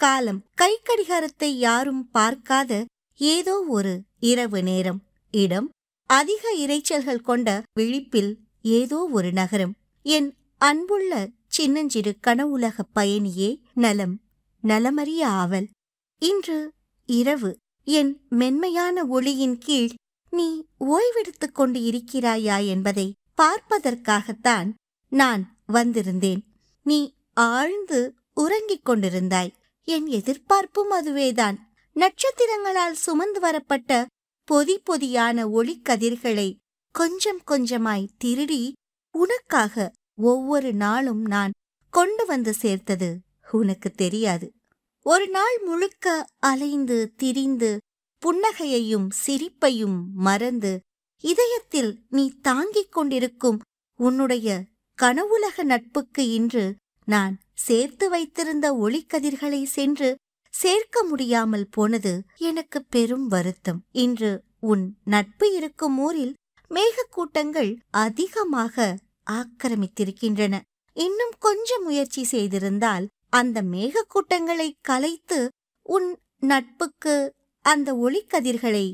காலம் கை கடிகாரத்தை யாரும் பார்க்காத ஏதோ ஒரு இரவு நேரம் இடம் அதிக இரைச்சல்கள் கொண்ட விழிப்பில் ஏதோ ஒரு நகரம் என் அன்புள்ள சின்னஞ்சிறு கனவுலக பயணியே நலம் நலமறிய ஆவல் இன்று இரவு என் மென்மையான ஒளியின் கீழ் நீ ஓய்வெடுத்துக் கொண்டு இருக்கிறாயா என்பதை பார்ப்பதற்காகத்தான் நான் வந்திருந்தேன் நீ ஆழ்ந்து உறங்கிக் கொண்டிருந்தாய் என் எதிர்பார்ப்பும் அதுவேதான் நட்சத்திரங்களால் சுமந்து வரப்பட்ட பொதி பொதியான ஒளிக்கதிர்களை கொஞ்சம் கொஞ்சமாய் திருடி உனக்காக ஒவ்வொரு நாளும் நான் கொண்டு வந்து சேர்த்தது உனக்கு தெரியாது ஒரு நாள் முழுக்க அலைந்து திரிந்து புன்னகையையும் சிரிப்பையும் மறந்து இதயத்தில் நீ தாங்கிக் கொண்டிருக்கும் உன்னுடைய கனவுலக நட்புக்கு இன்று நான் சேர்த்து வைத்திருந்த ஒளிக்கதிர்களை சென்று சேர்க்க முடியாமல் போனது எனக்கு பெரும் வருத்தம் இன்று உன் நட்பு இருக்கும் ஊரில் மேகக்கூட்டங்கள் அதிகமாக ஆக்கிரமித்திருக்கின்றன இன்னும் கொஞ்சம் முயற்சி செய்திருந்தால் அந்த மேகக்கூட்டங்களை கலைத்து உன் நட்புக்கு அந்த ஒளிக்கதிர்களை